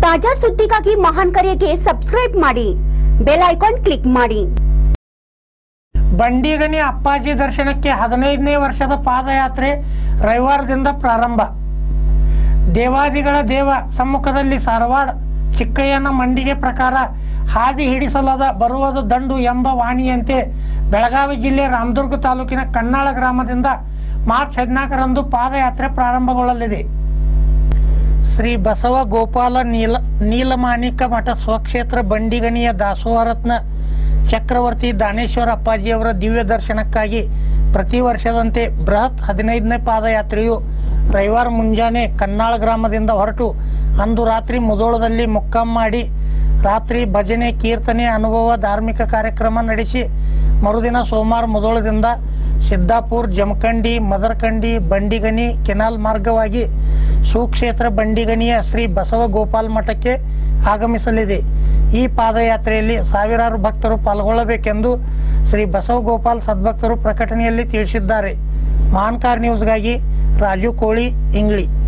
ತಾಜಾ ಸುದ್ದಿಗಾಗಿ ಮಹಾನ್ ಕರೆಗೆ ಸಬ್ಸ್ಕ್ರೈಬ್ ಮಾಡಿ ಬೆಲ್ ಐಕಾನ್ ಕ್ಲಿಕ್ ಮಾಡಿ ಬಂಡಿಗನಿ ಅಪ್ಪಾಜಿ ದರ್ಶನಕ್ಕೆ ಹದಿನೈದನೇ ವರ್ಷದ ಪಾದಯಾತ್ರೆ ರವಿವಾರದಿಂದ ಪ್ರಾರಂಭ ದೇವಾದಿಗಳ ದೇವ ಸಮ್ಮುಖದಲ್ಲಿ ಸಾರವಾಡ ಚಿಕ್ಕಯ್ಯನ ಮಂಡಿಗೆ ಪ್ರಕಾರ ಹಾದಿ ಹಿಡಿಸಲದ ಬರುವುದು ದಂಡು ಎಂಬ ವಾಣಿಯಂತೆ ಬೆಳಗಾವಿ ಜಿಲ್ಲೆ ರಾಮದುರ್ಗ ತಾಲೂಕಿನ ಕನ್ನಾಳ ಗ್ರಾಮದಿಂದ ಮಾರ್ಚ್ ಹದಿನಾಲ್ಕರಂದು ಪಾದಯಾತ್ರೆ ಪ್ರಾರಂಭಗೊಳ್ಳಲಿದೆ ಶ್ರೀ ಬಸವ ಗೋಪಾಲ ನೀಲ ನೀಲಮಾಣಿಕ ಮಠ ಸ್ವಕ್ಷೇತ್ರ ಬಂಡಿಗನಿಯ ದಾಸೋಹರತ್ನ ಚಕ್ರವರ್ತಿ ದಾನೇಶ್ವರ ಅಪ್ಪಾಜಿಯವರ ದಿವ್ಯ ದರ್ಶನಕ್ಕಾಗಿ ಪ್ರತಿ ವರ್ಷದಂತೆ ಬೃಹತ್ ಹದಿನೈದನೇ ಪಾದಯಾತ್ರೆಯು ರವಿವಾರ ಮುಂಜಾನೆ ಕನ್ನಾಳ ಗ್ರಾಮದಿಂದ ಹೊರಟು ಅಂದು ರಾತ್ರಿ ಮುದೋಳದಲ್ಲಿ ಮುಕ್ಕಾಂ ಮಾಡಿ ರಾತ್ರಿ ಭಜನೆ ಕೀರ್ತನೆ ಅನುಭವ ಧಾರ್ಮಿಕ ಕಾರ್ಯಕ್ರಮ ನಡೆಸಿ ಮರುದಿನ ಸೋಮವಾರ ಮುದೋಳದಿಂದ ಸಿದ್ದಾಪುರ್ ಜಮಖಂಡಿ ಮದರಕಂಡಿ ಬಂಡಿಗನಿ ಕೆನಾಲ್ ಮಾರ್ಗವಾಗಿ ಸುಕ್ಷೇತ್ರ ಬಂಡಿಗನಿಯ ಶ್ರೀ ಬಸವ ಗೋಪಾಲ್ ಮಠಕ್ಕೆ ಆಗಮಿಸಲಿದೆ ಈ ಪಾದಯಾತ್ರೆಯಲ್ಲಿ ಸಾವಿರಾರು ಭಕ್ತರು ಪಾಲ್ಗೊಳ್ಳಬೇಕೆಂದು ಶ್ರೀ ಬಸವ ಗೋಪಾಲ್ ಸದ್ಭಕ್ತರು ಪ್ರಕಟಣೆಯಲ್ಲಿ ತಿಳಿಸಿದ್ದಾರೆ ಮಾನ್ಕಾರ್ ನ್ಯೂಸ್ಗಾಗಿ ರಾಜು ಕೋಳಿ ಇಂಗ್ಳಿ